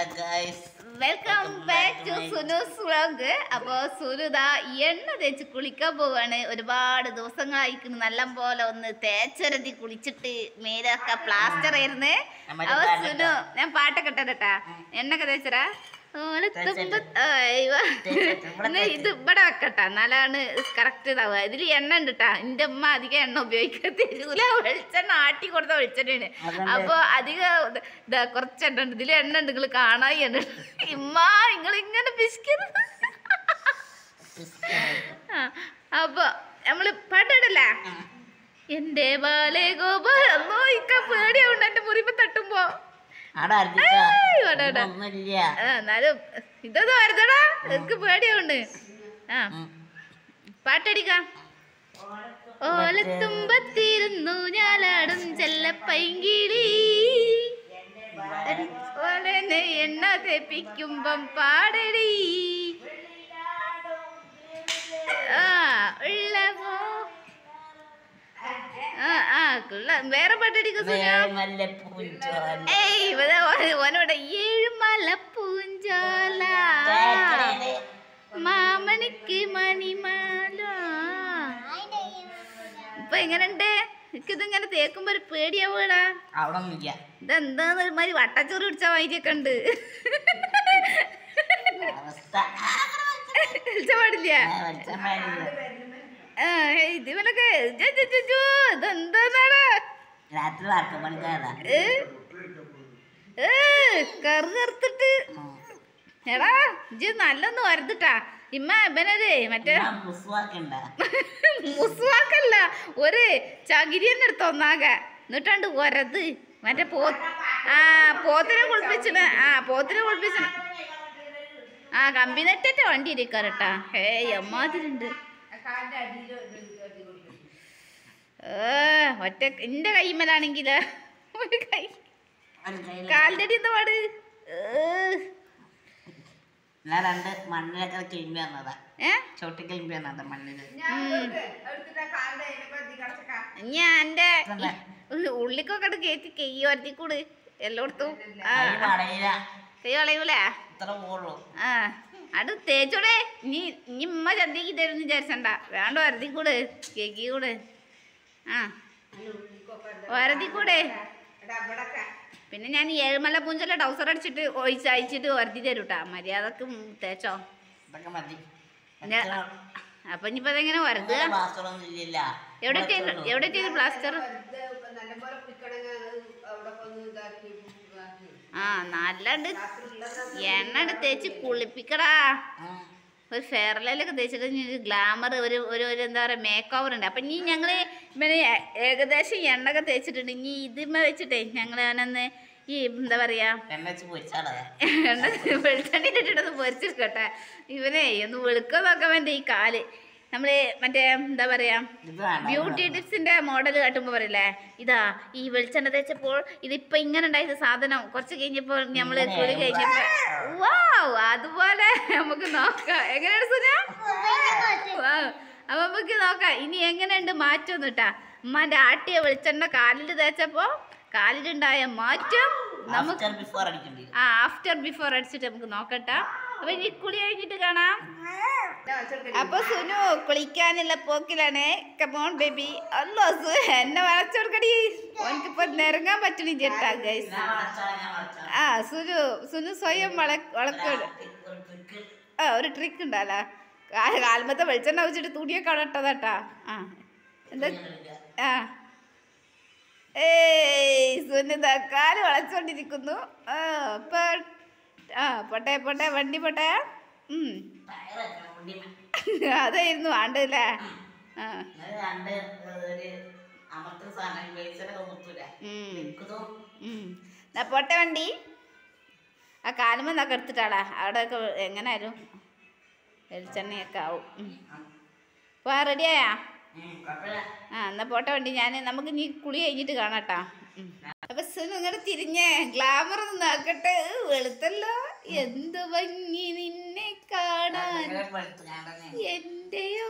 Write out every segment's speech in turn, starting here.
Guys welcome back to സുനൂസ് vlog അപ്പൊ സുനു ദാ എണ്ണ തേച്ച് കുളിക്കാൻ പോവാണ് ഒരുപാട് ദിവസങ്ങളായിരിക്കുന്നു നല്ല പോലെ ഒന്ന് തേച്ചരതി കുളിച്ചിട്ട് മേലൊക്കെ പ്ലാസ്റ്റർ ആയിരുന്നേ നമ്മടെ അപ്പൊ പാട്ടിട്ടാ. സുനു ഞാൻ പാട്ടൊക്കെ ഇട്ടേട്ടാ എണ്ണൊക്കെ തേച്ചരാ ഓലത്തുമ്പ എന്നാ ഇത് ഇവിടെ വെക്കട്ടാ എന്നാലാണ് കറക്റ്റ് ഇതാവുക ഇതിൽ എണ്ണ ഉണ്ട് ട്ടാ എന്റെ അമ്മ അധികം എണ്ണ ഉപയോഗിക്കത്തില്ല വെളിച്ചെണ്ണ ആട്ടി കൊടുത്ത വെളിച്ചെണ്ണയാണ് അതെന്ത്? അപ്പൊ അധികം ഇത് ഇതാ കുറച്ച് എണ്ണ ഉണ്ട് ഇതിൽ എണ്ണ ഉണ്ട് നിങ്ങൾ കാണാൻ എണ്ണ ഉണ്ട്. ഇമ്മ നിങ്ങൾ ഇങ്ങനെ പിശിക്കരുത് ആ, അപ്പൊ നമ്മള് പാട്ടിടല്ലേ എന്റെ ബാലേ ഗോപാലോ ഇക്ക പേടിയാവുണ്ട് എന്റെ മുറിപ്പ് തട്ടുമ്പോ അവിടെ ഏയ്, ഇവിടെ, ഇവിടെ. ഒന്നുമില്ല ആ, എന്നാലും ഇതൊന്നും വരുത്തടാ എനിക്ക് പേടിയാവുണ്ട് ആ പാട്ടടിക്കാം ഓലത്തുമ്പത്തിരുന്നു ഞാലാടും ചെല്ലപ്പൈങ്കിളി ഓലനെ എണ്ണ തേപ്പിക്കുമ്പം പാടടി ആ ഉള്ള പോ ആ ആ ഉള്ള വേറെ പാട്ടടിക്കാം സുനാ മല്ലപ്പൂഞ്ചോല ഏയ് ഇവിടെ ഓ- ഓനോട് ഏഴുമല പൂഞ്ചോല മാമണിക്ക് മണിമാല ഇപ്പൊ എങ്ങനെയുണ്ട് എനിക്കിതിങ്ങനെ തേക്കുമ്പോ ഒരു പേടിയാവൂടാ അവിടെ ഒന്നുമില്ല ഇതെന്താന്ന് ഒരുമാതിരി വട്ടച്ചോറ് പിടിച്ച മാതിരിയൊക്കെ ഉണ്ട് അവസ്ഥ വലിച്ച പാടില്ല ആ, വലിച്ചാൻ പാടില്ല. ആ ഹേയ്, ഇത് ഇവനൊക്കെ ജോ, ജോ, ജോ, ജോ, ഇതെന്താന്നാടാ രാത്രി വാർത്ത പണിക്കാരാ ഏ ഏ കറു കറുത്തിട്ട് എടാ ഇജ്ജ് നല്ലൊന്ന് വരുത്തിട്ടാ ഇമ്മ ഇവനൊരു മറ്റേ മുസ്വാക്കുണ്ട മുസ്വാക്കല്ല ഒരു ചകിരി തന്നെ എടുത്ത് ഒന്നാകെ എന്നിട്ടുണ്ട് ഒരത് മറ്റേ പോ ആ പോത്തിനെ കുളിപ്പിച്ചിന് ആ പോത്തിനെ കുളിപ്പിച്ചിന് ആ കമ്പി നെറ്റത്തെ വണ്ടി ഇരിക്കാറട്ടാ ഏയ് അമ്മാതിരുണ്ട് ഏ ഒറ്റ എന്റെ കൈമലാണെങ്കിൽ ഒരു കൈ കാലിന്റെ അടി എന്താ പാട് ഏ, ഞാൻ രണ്ട് മണ്ണിലൊക്കെ കിളിമ്പി വന്നതാ ഏ ചോട്ടി കിളിമ്പി വന്നതാ മണ്ണില് ഞാൻ എന്റെ ഉള്ളിക്കൊക്കെ ഇട്ട് കയറ്റി കൈ വരുത്തിക്കൂട് എല്ലായിടത്തും ആ കൈ പടയില കൈ കളയൂലേ ഇത്ര പോളൂ ആ അത് തേച്ചോടെ നീ ഇനി ഉമ്മ ചന്തയ്ക്ക് തരും വിചാരിച്ചണ്ട വേണ്ട വരുത്തിക്കൂട് കേക്കി കൂടെ ആ വരുത്തിക്കൂടെ പിന്നെ ഞാൻ ഈ ഏഴുമല പൂഞ്ചല ടൗസർ അടിച്ചിട്ട് ഒഴിച്ച് അയച്ചിട്ട് വരുത്തി തരൂട്ടാ മര്യാദക്ക് തേച്ചോ ഇതൊക്കെ മതി പിന്നെ അപ്പൊ ഇനിയിപ്പോ അതെങ്ങനെ വരുത്തുക പാസ്സറൊന്നും ഇല്ലില്ല എവിടെ ചെയ്ത് എവിടെ ചെയ്ത് പ്ലാസ്റ്റർ ആ നല്ലണ്ട് എണ്ണ എടുത്ത് തേച്ച് കുളിപ്പിക്കടാ ഉം. ഒരു ഫെയർലൈലൊക്കെ തേച്ചിട്ട് ഇനി ഒരു ഗ്ലാമർ ഒരു ഒരു ഒരു എന്താ പറയുക മേക്ക് ഓവർ ഉണ്ട് അപ്പം ഇനി ഞങ്ങൾ ഇവന് ഏ- ഏകദേശം എണ്ണൊക്കെ തേച്ചിട്ടുണ്ട് ഇനി ഇതിന്മ വെച്ചിട്ടേ ഞങ്ങൾ അവനൊന്ന് ഈ എന്താ പറയാ എണ്ണ വെച്ച് പൊരിച്ചാളതാ എണ്ണ വെളിച്ചെണ്ണ ഇട്ടിട്ടൊന്ന് പൊരിച്ചെടുക്കട്ടെ ഇവനെ ഒന്ന് വെളുക്കാൻ നോക്കാൻ വേണ്ടി ഈ കാല് നമ്മള് മറ്റേ എന്താ പറയാ ഇത് വേണ്ട ബ്യൂട്ടി ടിപ്സിന്റെ മോഡൽ കാട്ടുമ്പോ പറയില്ലേ ഇതാ ഈ വെളിച്ചെണ്ണ തേച്ചപ്പോൾ ഇതിപ്പോ ഇങ്ങനെ ഉണ്ടായത് സാധനം കുറച്ച് കഴിഞ്ഞപ്പോൾ നമ്മള് കുളി കഴിഞ്ഞപ്പോ വാവ് അതുപോലെ നമുക്ക് നോക്കാം എങ്ങനെയാണ് സുന Wow. അപ്പൊ നമുക്ക് നോക്കാം ഇനി എങ്ങനെയുണ്ട് മാറ്റം എന്നിട്ടാ ഉമ്മാന്റെ ആട്ടിയ വെളിച്ചെണ്ണ കാലിൽ തേച്ചപ്പോ കാലിലുണ്ടായ മാറ്റം നമുക്ക് ആഫ്റ്റർ ബിഫോർ അടിക്കണ്ടി ആ ആഫ്റ്റർ ബിഫോർ അടിച്ചിട്ട് നമുക്ക് നോക്കട്ടെ അപ്പൊ ഇനി കുളി കഴിഞ്ഞിട്ട് കാണാം അപ്പൊ സുനു കുളിക്കാനുള്ള പോക്കിലാണ് കമോൺ ബേബി അല്ലോ സു എന്നെ വളച്ചെടുക്കടി ഓനക്കിപ്പോ നിരങ്ങാൻ പറ്റണി ചേട്ടാ ഗൈസ് ഞാൻ വളച്ചാ ഞാൻ വളച്ചാ ആ സുനു സുനു സ്വയം വള വളക്ക ഒരു trick. ആ ഒരു ട്രിക്ക് ഉണ്ടല്ലോ കാൽമത്തെ വെളിച്ചെണ്ണ വെച്ചിട്ട് തുണിയൊക്കെ അവിടെ ഇട്ടതാട്ടാ ആ എന്താ ആ ഏയ് സുനിത കാല് വളച്ചോണ്ടിരിക്കുന്നു ആ പ- ആ പോട്ടെ പോട്ടെ വണ്ടി പോട്ടെ ഉം ടയറൊക്കെ ഉണ്ടിമ. അതായിരുന്നു വേണ്ടല്ലേ ആ ഇത് രണ്ട് ഒരു അമർത്തുന്ന സാധനം വെളിച്ചെണ്ണ മുത്തൂല ഉം നിൽക്കുന്നു ഉം ദാ പോട്ടെ വണ്ടി ആ കാലുമെന്നൊക്കെ എടുത്തിട്ടാളാ അവിടെയൊക്കെ എങ്ങനായാലും വെളിച്ചെണ്ണയൊക്കെ ആവും ഉം. വാ റെഡിയായാ കുഴപ്പമില്ല ആ എന്നാ പോട്ടെ വണ്ടി ഞാൻ നമുക്ക് ഇനി കുളി കഴിഞ്ഞിട്ട് കാണാട്ടാ ഉം. അപ്പൊ സുനു ഇങ്ങോട്ട് തിരിഞ്ഞേ ഗ്ലാമർ ഒന്ന് നോക്കട്ടെ ഏ, വെളുത്തല്ലോ എന്ത് ഭംഗി നിന്നെ കാണാൻ ഭയങ്കര വെളുത്ത് ഞാൻ തന്നെ എന്റെയോ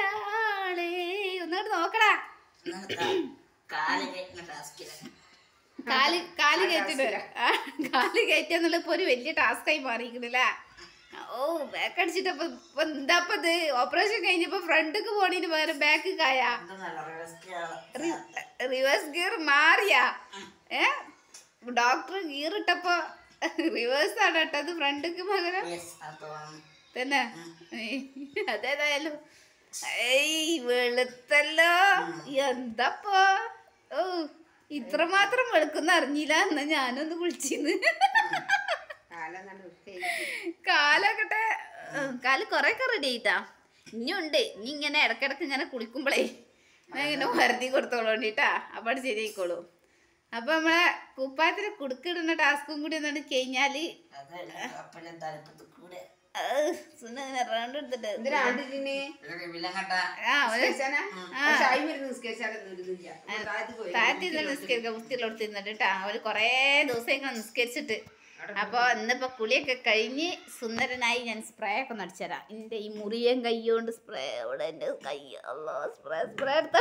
മലാളേ ഒന്നോട്ട് നോക്കടാ എന്നിട്ട് കാല് കേൾക്കുന്ന ടാസ്കില്ല കാല് കാല് കയറ്റിട്ട് ആ, കാല് കയറ്റുക എന്നുള്ള ഇപ്പൊ ഒരു വലിയ ടാസ്ക് ആയി മാറിയിരിക്കണില്ല ഓ ബാക്ക് അടിച്ചിട്ടപ്പോ ഇപ്പൊ എന്താ ഇപ്പൊ ഇത് ഓപ്പറേഷൻ കഴിഞ്ഞപ്പോ ഫ്രണ്ടിക്ക് പോണീന് പകരം ബാക്ക് കായ എന്തെന്നല്ല റിസ്ക് റിവേഴ്സ് ഗിയർ മാറിയാ ഏ ഡോക്ടർ ഗിയർ ഇട്ടപ്പോ റിവേഴ്സ് ആണ് ഇട്ടത് ഫ്രണ്ടിക്ക് പകരം യെസ് അതാണ് തന്നെ അതേതായാലും ഏയ് വെളുത്തല്ലോ എന്തപ്പോ ഓ ഇത്രമാത്രം വെളുക്കുന്ന അറിഞ്ഞില്ല എന്നാ ഞാനൊന്ന് വിളിച്ചിന്ന് കാലൊക്കെ കാല് കൊറേ ഒക്കെ റെഡി ആയിട്ടാ ഇനിയുണ്ട് ഇനി ഇങ്ങനെ ഇടക്കിടക്ക് ഇങ്ങനെ കുളിക്കുമ്പോഴേ ഞാൻ ഇങ്ങനെ വരുതി കൊടുത്തോളൂണ്ടിട്ടാ അപ്പൊ അത് ശരിയായിക്കോളൂ അപ്പൊ നമ്മളെ കുപ്പായത്തിന് കുടുക്കിടുന്ന ടാസ്കും കൂടി ഒന്നു കഴിഞ്ഞാല് അത് അപ്പനെ തലപ്പത്ത് കൂടെ ഏഹ്, സുന ഇങ്ങനെ round എടുത്തിട്ട് വിലങ്ങട്ട ആ ഒരു താഴത്തി നിസ്കരിക്കാം മുസ്തിലോട്ട് തിന്നിട്ട് കേട്ടാ അവര് കൊറേ ദിവസം ഇങ്ങനെ നിസ്കരിച്ചിട്ട് അപ്പൊ ഇന്നിപ്പോ കുളിയൊക്കെ കഴിഞ്ഞ് സുന്ദരനായി ഞാൻ സ്പ്രേ ഒക്കെ ഒന്ന് അടിച്ചുതരാം എന്റെ ഈ മുറിയൻ കൈ കൊണ്ട് സ്പ്രേ ഇവിടെ എന്റെ കൈ അല്ലോ സ്പ്രേ സ്പ്രേ എടുത്തോ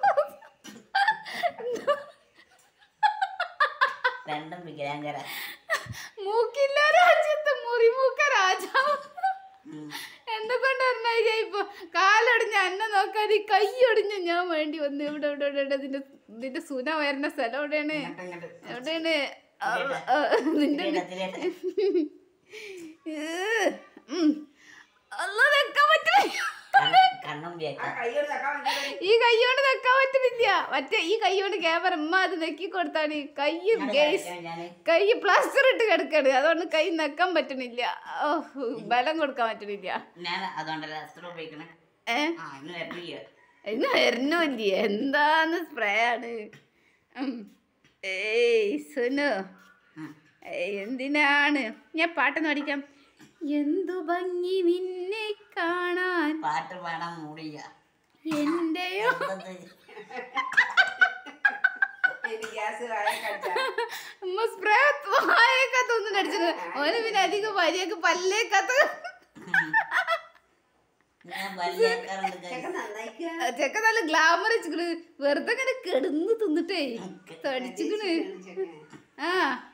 രണ്ടും വികലാംഗര മൂക്കില്ല രാജ്യത്ത് മുറി മൂക്ക രാജാവ് എന്തുകൊണ്ട് പറഞ്ഞാ ഇപ്പൊ കാലൊടിഞ്ഞ എന്നെ നോക്കാൻ ഈ കൈ ഒടിഞ്ഞ ഞാൻ വേണ്ടി വന്നു ഇവിടെ ഇവിടെ ഇവിടെ ഇവിടെ ഇതിന്റെ ഇതിന്റെ സുന വരുന്ന സ്ഥലം എവിടെയാണ് എവിടെയാണ് ആ, ആ, നിന്റെ ഏഹ്, ഉം. അല്ലാ, വെക്കാൻ പറ്റില്ല കണ്ണും കേൾക്കാം ഈ കൈ കൊണ്ട് വെക്കാൻ പറ്റുന്നില്ല മറ്റേ ഈ കൈ കൊണ്ട് ക്യാമറ ഉമ്മ അത് നെക്കി കൊടുത്താണ് കയ്യും ഗേസ് ഞാന് കൈ പ്ലാസ്റ്റർ ഇട്ട് കിടക്കാണ് അതുകൊണ്ട് കൈ നെക്കാൻ പറ്റണില്ല ഓ ബലം കൊടുക്കാൻ പറ്റണില്ല ഞാൻ അതുകൊണ്ടല്ല അസ്ത്ര ഉപയോഗിക്കണേ ഏ ആ ഇന്ന് വരണില്ല ഇന്ന് വരുന്നില്ല എന്താന്ന് സ്പ്രേ ആണ് ഉം. ഏയ് സുനു ഏയ് എന്തിനാണ് ഞാൻ പാട്ടൊന്ന് പഠിക്കാം എന്തു ഭംഗി നിന്നെ കാണാൻ പാട്ട് പാടാൻ മൂടില്ല എന്റെയോ ഉമ്മ സ്പ്രേ വായേക്കാത്ത ഒന്നും അടിച്ചത് ഓന് പിന്നെ അധികം വരിയൊക്കെ പല്ലേക്കാത്ത ഞാൻ വലിയേക്കാറുണ്ട് guys. ചെക്ക നല്ല ഗ്ലാമർ വെച്ചിക്കണ് വെറുതെ ഇങ്ങനെ കിടന്ന് തിന്നിട്ടേ തടിച്ചിക്കണ് ആ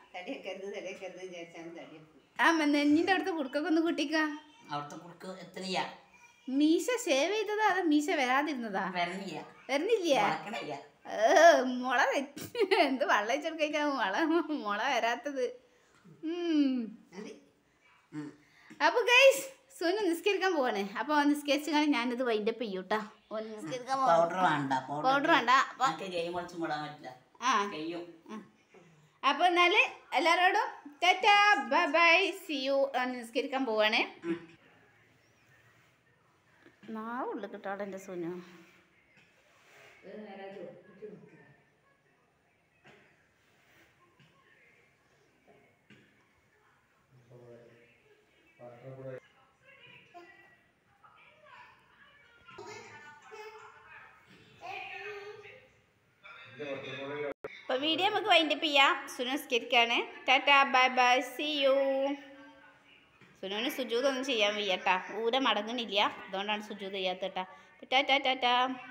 ആ നെഞ്ഞിന്റെ അടുത്ത് കുടുക്കൊക്കെ ഒന്ന് കുട്ടിക്ക അവിടുത്തെ കുറുക്ക് എത്രയാ മീശ ഷേവ് ചെയ്തതാ അതാ മീശ വരാതിരുന്നതാ വരണില്ല വരുന്നില്ല വളക്കണില്ല ഏ, മുള വെച്ച് എന്ത് വെള്ളം വെച്ചെടുക്കാൻ മുള മുള വരാത്തത് ഉം. ഉം. അപ്പൊ ഗൈസ് സുനു നിസ്കരിക്കാൻ പോവാണ് അപ്പൊ നിസ്കരിച്ചു കാണി ഞാനിത് വൈൻഡപ്പ് ചെയ്യൂട്ടാ ഓൻ നിസ്കരിക്കാൻ പോവാ പൗഡർ വേണ്ട പൗഡർ വേണ്ട അപ്പൊ എനിക്ക് കൈ മുളച്ച് മൂടാൻ പറ്റില്ല ആ കയ്യും അപ്പൊ എന്നാല് എല്ലാരോടും tata bye bye see you നിസ്കരിക്കാൻ പോവാണ് ഉം. നാവുള്ളു കിട്ടാടെ എൻ്റെ സുനു അപ്പൊ വീഡിയോ നമുക്ക് വൈൻഡപ്പ് ചെയ്യാം സുനു സ്കരിക്കാണ് tata bye bye see you സുനുവിന് സുജൂതൊന്നും ചെയ്യാൻ വയ്യട്ടാ ഊര മടങ്ങണില്ല അതുകൊണ്ടാണ് സുജൂത് ചെയ്യാത്തട്ടാ ടാറ്റാ ടാറ്റാ